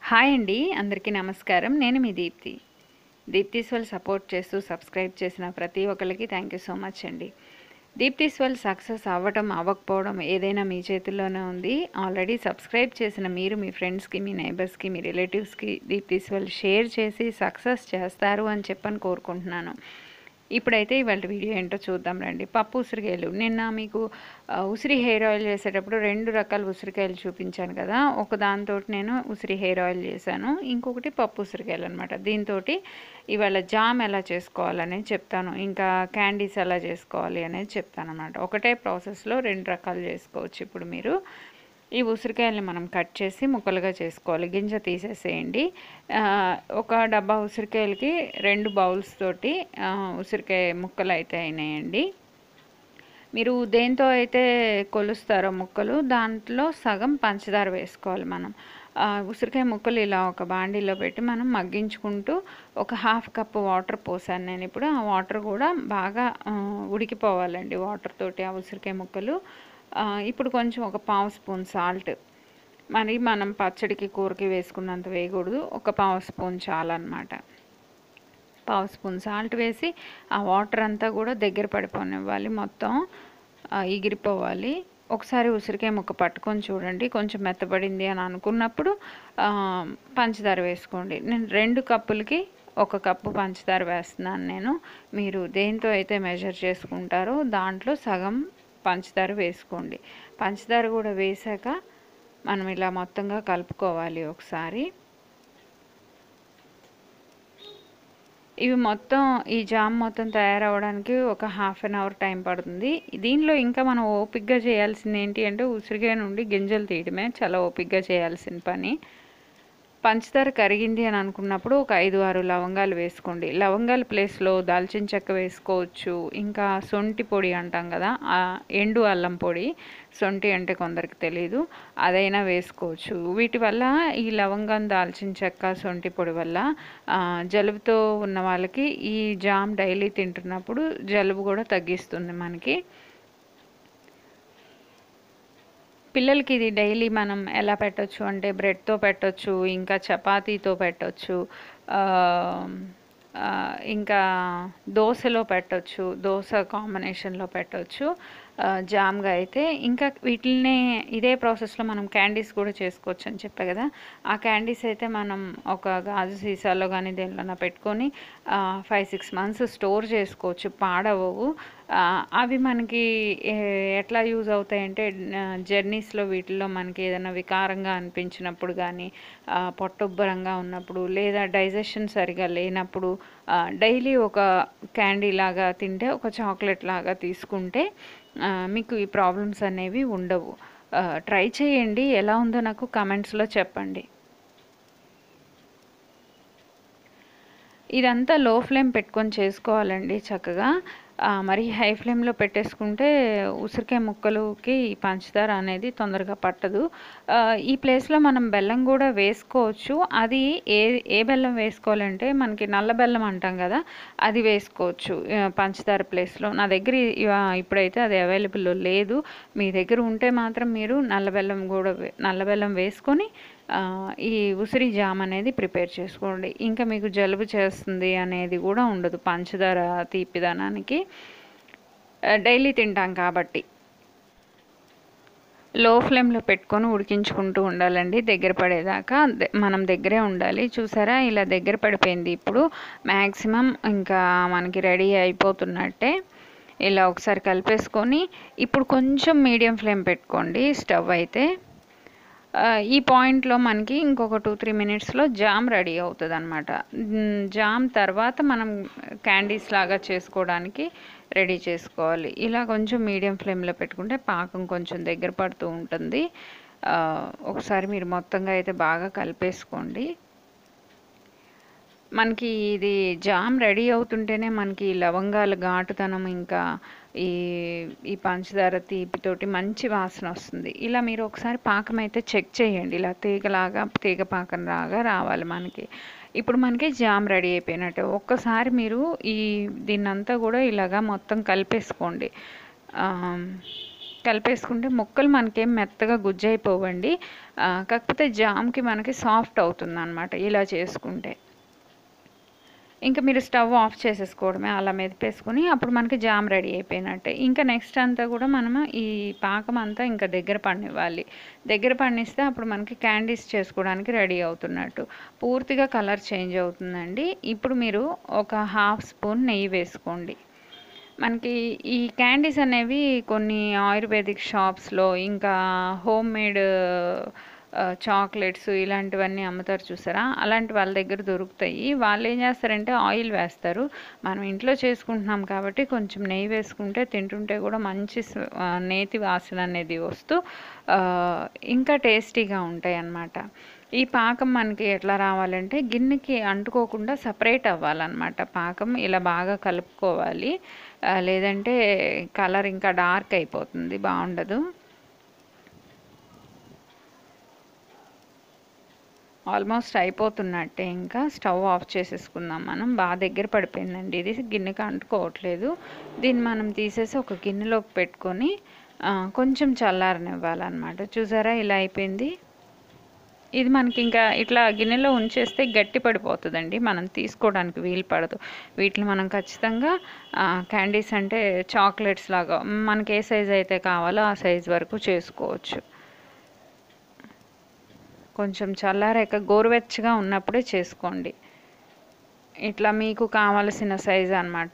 hi అండి అందరికీ నమస్కారం నేను మీ దీప్తి దీప్తిస్వల్ సపోర్ట్ చేస్తూ సబ్స్క్రైబ్ చేసిన ప్రతి ఒక్కరికి థ్యాంక్ యూ సో మచ్ అండి దీప్తిస్వల్ సక్సెస్ అవ్వటం అవ్వకపోవడం ఏదైనా మీ చేతుల్లోనే ఉంది ఆల్రెడీ సబ్స్క్రైబ్ చేసిన మీరు మీ ఫ్రెండ్స్కి మీ నైబర్స్కి మీ రిలేటివ్స్కి దీప్తిస్వల్ షేర్ చేసి సక్సెస్ చేస్తారు అని చెప్పని కోరుకుంటున్నాను ఇప్పుడైతే ఇవాళ వీడియో ఏంటో చూద్దాం రండి పప్పు ఉసిరికాయలు నిన్న మీకు ఆ, ఉసిరి హెయిర్ ఆయిల్ చేసేటప్పుడు రెండు రకాల ఉసిరికాయలు చూపించాను కదా ఒక దాంతో నేను ఉసిరి హెయిర్ ఆయిల్ చేశాను ఇంకొకటి పప్పు ఉసిరికాయలు అనమాట దీంతో ఇవాళ జామ్ ఎలా చేసుకోవాలనేది చెప్తాను ఇంకా క్యాండీస్ ఎలా చేసుకోవాలి అనేది చెప్తాను అనమాట ఒకటే ప్రాసెస్లో రెండు రకాలు చేసుకోవచ్చు ఇప్పుడు మీరు ఈ ఉసిరికాయల్ని మనం కట్ చేసి ముక్కలుగా చేసుకోవాలి గింజ తీసేసేయండి ఆ, ఒక డబ్బా ఉసిరికాయలకి రెండు బౌల్స్ తోటి ఆ, ఉసిరికాయ ముక్కలు అయితే అయినాయండి మీరు దేంతో అయితే కొలుస్తారో ముక్కలు దాంట్లో సగం పంచదార వేసుకోవాలి మనం ఆ, ఉసిరికాయ ముక్కలు ఇలా ఒక బాండీలో పెట్టి మనం మగ్గించుకుంటూ ఒక హాఫ్ కప్ వాటర్ పోసాను నేను ఇప్పుడు ఆ వాటర్ కూడా బాగా ఆ, ఉడికిపోవాలండి వాటర్ తోటి ఆ ఉసిరికాయ ముక్కలు ఆ, ఇప్పుడు కొంచెం ఒక పావు స్పూన్ సాల్ట్ మరి మనం పచ్చడికి కూరకి వేసుకున్నంత వేయకూడదు ఒక పావు స్పూన్ చాలన్నమాట పావు స్పూన్ సాల్ట్ వేసి ఆ వాటర్ అంతా కూడా దగ్గర పడిపోనివ్వాలి మొత్తం ఆ, ఎగిరిపోవాలి ఒకసారి ఉసిరికాయ ముక్క పట్టుకొని చూడండి కొంచెం మెత్తబడింది అని అనుకున్నప్పుడు ఆ, పంచదార వేసుకోండి నేను రెండు కప్పులకి ఒక కప్పు పంచదార వేస్తున్నాను నేను మీరు దేంతో అయితే మెజర్ చేసుకుంటారో దాంట్లో సగం పంచదార వేసుకోండి పంచదార కూడా వేసాక మనం ఇలా మొత్తంగా కలుపుకోవాలి ఒకసారి ఇవి మొత్తం ఈ జామ్ మొత్తం తయారవడానికి ఒక హాఫ్ అన్ అవర్ టైం పడుతుంది దీనిలో ఇంకా మనం ఓపిక్గా చేయాల్సింది ఏంటి అంటే ఉసిరికాయ నుండి గింజలు తీయడమే చాలా ఓపిక్గా చేయాల్సిన పని పంచదార కరిగింది అని అనుకున్నప్పుడు ఒక ఐదు ఆరు లవంగాలు వేసుకోండి లవంగాల ప్లేస్లో దాల్చిన చెక్క వేసుకోవచ్చు ఇంకా సొంటి పొడి అంటాం కదా ఆ ఎండు అల్లం పొడి సొంటి అంటే కొందరికి తెలియదు అదైనా వేసుకోవచ్చు వీటి వల్ల ఈ లవంగం దాల్చిన చెక్క సొంటి పొడి వల్ల ఆ, జలుబుతో ఉన్న వాళ్ళకి ఈ జామ్ డైలీ తింటున్నప్పుడు జలుబు కూడా తగ్గిస్తుంది మనకి పిల్లలకి ఇది డైలీ మనం ఎలా పెట్టొచ్చు అంటే బ్రెడ్తో పెట్టొచ్చు ఇంకా చపాతీతో పెట్టొచ్చు ఆ, ఆ, ఇంకా దోశలో పెట్టొచ్చు దోశ కాంబినేషన్లో పెట్టొచ్చు ఆ, జామ్గా అయితే ఇంకా వీటిని ఇదే ప్రాసెస్లో మనం క్యాండీస్ కూడా చేసుకోవచ్చు అని చెప్పా కదా ఆ క్యాండీస్ అయితే మనం ఒక గాజు సీసాలో కానీ దేనిలోనా పెట్టుకొని ఫైవ్ సిక్స్ మంత్స్ స్టోర్ చేసుకోవచ్చు పాడవవు ఆ, అవి మనకి ఏ- ఎట్లా యూజ్ అవుతాయంటే జర్నీస్లో వీటిల్లో మనకి ఏదైనా వికారంగా అనిపించినప్పుడు కానీ పొట్టుబ్బరంగా ఉన్నప్పుడు లేదా డైజెషన్ సరిగా లేనప్పుడు డైలీ ఒక క్యాండీ లాగా తింటే ఒక చాక్లెట్ లాగా తీసుకుంటే ఆ, మీకు ఈ ప్రాబ్లమ్స్ అనేవి ఉండవు ట్రై చేయండి ఎలా ఉందో నాకు కమెంట్స్లో చెప్పండి ఇదంతా లో ఫ్లేమ్ పెట్టుకొని చేసుకోవాలండి చక్కగా ఆ, మరి హై ఫ్లేమ్లో పెట్టేసుకుంటే ఉసిరికాయ ముక్కలుకి ఈ పంచదార అనేది తొందరగా పట్టదు ఆ, ఈ ప్లేస్లో మనం బెల్లం కూడా వేసుకోవచ్చు అది ఏ ఏ బెల్లం వేసుకోవాలంటే మనకి నల్ల బెల్లం అంటాం కదా అది వేసుకోవచ్చు ఆ, పంచదార ప్లేస్లో నా దగ్గర ఇ- ఇవ- ఇప్పుడైతే అది అవైలబుల్ లేదు మీ దగ్గర ఉంటే మాత్రం మీరు నల్ల బెల్లం కూడా వే- నల్ల బెల్లం వేసుకొని ఆ, ఈ ఉసిరి జామ్ అనేది ప్రిపేర్ చేసుకోండి ఇంకా మీకు జలుబు చేస్తుంది అనేది కూడా ఉండదు పంచదార తీపిదనానికి ఆ, డైలీ తింటాం కాబట్టి లో ఫ్లేమ్లో పెట్టుకొని ఉడికించుకుంటూ ఉండాలండి దగ్గర పడేదాకా ద- మనం దగ్గరే ఉండాలి చూసారా ఇలా దగ్గర పడిపోయింది ఇప్పుడు మ్యాక్సిమం ఇంకా మనకి రెడీ అయిపోతున్నట్టే ఇలా ఒకసారి కలిపేసుకొని ఇప్పుడు కొంచెం మీడియం ఫ్లేమ్ పెట్టుకోండి స్టవ్ అయితే ఆ, ఈ పాయింట్లో మనకి ఇంకొక టూ త్రీ మినిట్స్లో జామ్ రెడీ అవుతుంది అనమాట జామ్ తర్వాత మనం క్యాండీస్ లాగా చేసుకోవడానికి రెడీ చేసుకోవాలి ఇలా కొంచెం మీడియం ఫ్లేమ్లో పెట్టుకుంటే పాకం కొంచెం దగ్గర పడుతూ ఉంటుంది ఆ, ఒకసారి మీరు మొత్తంగా అయితే బాగా కలిపేసుకోండి మనకి ఇది జామ్ రెడీ అవుతుంటేనే మనకి ఈ లవంగాల ఘాటుతనం ఇంకా ఈ ఈ పంచదార తీపితోటి మంచి వాసన వస్తుంది ఇలా మీరు ఒకసారి పాకం అయితే చెక్ చేయండి ఇలా తీగలాగా తీగ పాకం లాగా రావాలి మనకి ఇప్పుడు మనకి జామ్ రెడీ అయిపోయినట్టే ఒక్కసారి మీరు ఈ దీన్నంతా కూడా ఇలాగా మొత్తం కలిపేసుకోండి ఆ, కలిపేసుకుంటే ముక్కలు మనకేం మెత్తగా గుజ్జైపోవండి ఆ, కాకపోతే జామ్కి మనకి సాఫ్ట్ అవుతుంది అనమాట ఇలా చేసుకుంటే ఇంకా మీరు స్టవ్ ఆఫ్ చేసేసుకోవడమే అలా మెదిపేసుకొని అప్పుడు మనకి జామ్ రెడీ అయిపోయినట్టే ఇంకా నెక్స్ట్ అంతా కూడా మనము ఈ పాకం అంతా ఇంకా దగ్గర పడినివ్వాలి దగ్గర పడినిస్తే అప్పుడు మనకి క్యాండీస్ చేసుకోవడానికి రెడీ అవుతున్నట్టు పూర్తిగా కలర్ చేంజ్ అవుతుందండి ఇప్పుడు మీరు ఒక హాఫ్ స్పూన్ నెయ్యి వేసుకోండి మనకి ఈ క్యాండీస్ అనేవి కొన్ని ఆయుర్వేదిక్ షాప్స్లో ఇంకా హోమ్ మేడ్ చాక్లెట్స్ ఇలాంటివన్నీ అమ్ముతారు చూసారా అలాంటి వాళ్ళ దగ్గర దొరుకుతాయి వాళ్ళు ఏం చేస్తారంటే ఆయిల్ వేస్తారు మనం ఇంట్లో చేసుకుంటున్నాం కాబట్టి కొంచెం నెయ్యి వేసుకుంటే తింటుంటే కూడా మంచి స్వ- ఆ, నేతి వాసన అనేది వస్తూ ఆ, ఇంకా టేస్టీగా ఉంటాయి అన్నమాట ఈ పాకం మనకి ఎట్లా రావాలంటే గిన్నెకి అంటుకోకుండా సపరేట్ అవ్వాలన్నమాట పాకం ఇలా బాగా కలుపుకోవాలి ఆ, లేదంటే కలర్ ఇంకా డార్క్ అయిపోతుంది బాగుండదు ఆల్మోస్ట్ అయిపోతున్నట్టే ఇంకా స్టవ్ ఆఫ్ చేసేసుకుందాం మనం బాగా దగ్గర పడిపోయిందండి ఇది గిన్నెకి అంటుకోవట్లేదు దీన్ని మనం తీసేసి ఒక గిన్నెలోకి పెట్టుకొని ఆ, కొంచెం చల్లారనివ్వాలన్నమాట చూసారా ఇలా అయిపోయింది ఇది మనకి ఇంకా ఇట్లా గిన్నెలో ఉంచేస్తే గట్టి పడిపోతుందండి మనం తీసుకోవడానికి వీలు పడదు వీటిని మనం ఖచ్చితంగా క్యాండీస్ అంటే చాక్లెట్స్ లాగా మనకి ఏ సైజ్ అయితే కావాలో ఆ సైజ్ వరకు చేసుకోవచ్చు కొంచెం చల్లారాక గోరువెచ్చగా ఉన్నప్పుడే చేసుకోండి ఇట్లా మీకు కావలసిన సైజ్ అన్నమాట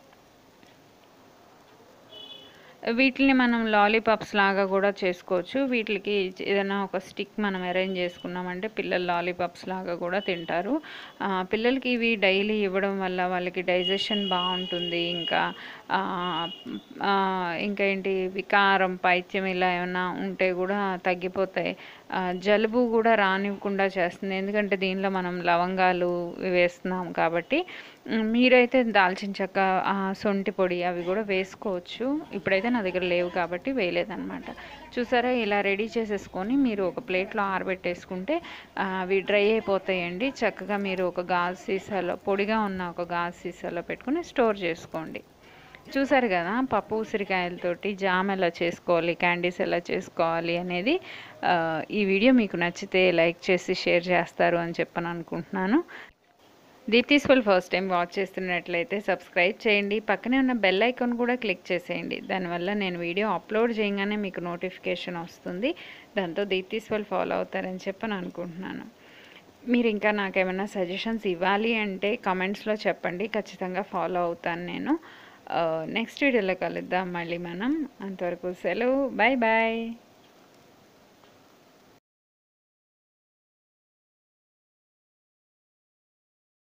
వీటిని మనం లాలీపాప్స్ లాగా కూడా చేసుకోవచ్చు వీటికి ఏదైనా ఒక స్టిక్ మనం అరేంజ్ చేసుకున్నామంటే పిల్లలు లాలీపాప్స్ లాగా కూడా తింటారు ఆ, పిల్లలకి ఇవి డైలీ ఇవ్వడం వల్ల వాళ్ళకి డైజెషన్ బాగుంటుంది ఇంకా ఆ, ఆ, ఇంకా ఏంటి వికారం పైత్యం ఇలా ఏమైనా ఉంటే కూడా తగ్గిపోతాయి ఆ, జలుబు కూడా రానివ్వకుండా చేస్తుంది ఎందుకంటే దీనిలో మనం లవంగాలు వేస్తున్నాం కాబట్టి మ్, మీరైతే దాల్చిన చెక్క ఆ, సొంటి పొడి అవి కూడా వేసుకోవచ్చు ఇప్పుడైతే నా దగ్గర లేవు కాబట్టి వేయలేదన్నమాట చూసారా ఇలా రెడీ చేసేసుకొని మీరు ఒక ప్లేట్లో ఆరబెట్టేసుకుంటే ఆ, అవి డ్రై అయిపోతాయండి చక్కగా మీరు ఒక గాజు సీసాలో పొడిగా ఉన్న ఒక గాజు సీసాలో పెట్టుకుని స్టోర్ చేసుకోండి చూసారు కదా పప్పు ఉసిరికాయలతోటి జామ్ ఎలా చేసుకోవాలి క్యాండీస్ ఎలా చేసుకోవాలి అనేది ఆ, ఈ వీడియో మీకు నచ్చితే లైక్ చేసి షేర్ చేస్తారు అని చెప్పని అనుకుంటున్నాను దీప్తిస్ వల్ ఫస్ట్ టైం వాచ్ చేస్తున్నట్లయితే సబ్స్క్రైబ్ చేయండి పక్కనే ఉన్న బెల్ ఐకాన్ కూడా క్లిక్ చేసేయండి దానివల్ల నేను వీడియో అప్లోడ్ చేయగానే మీకు నోటిఫికేషన్ వస్తుంది దాంతో దీప్తిస్ వల్ ఫాలో అవుతారని చెప్పని అనుకుంటున్నాను మీరు ఇంకా నాకు ఏమైనా సజెషన్స్ ఇవ్వాలి అంటే కామెంట్స్లో చెప్పండి ఖచ్చితంగా ఫాలో అవుతాను నేను నెక్స్ట్ వీడియోలో కలుద్దాం మళ్ళీ మనం అంతవరకు సెలవు బాయ్ బాయ్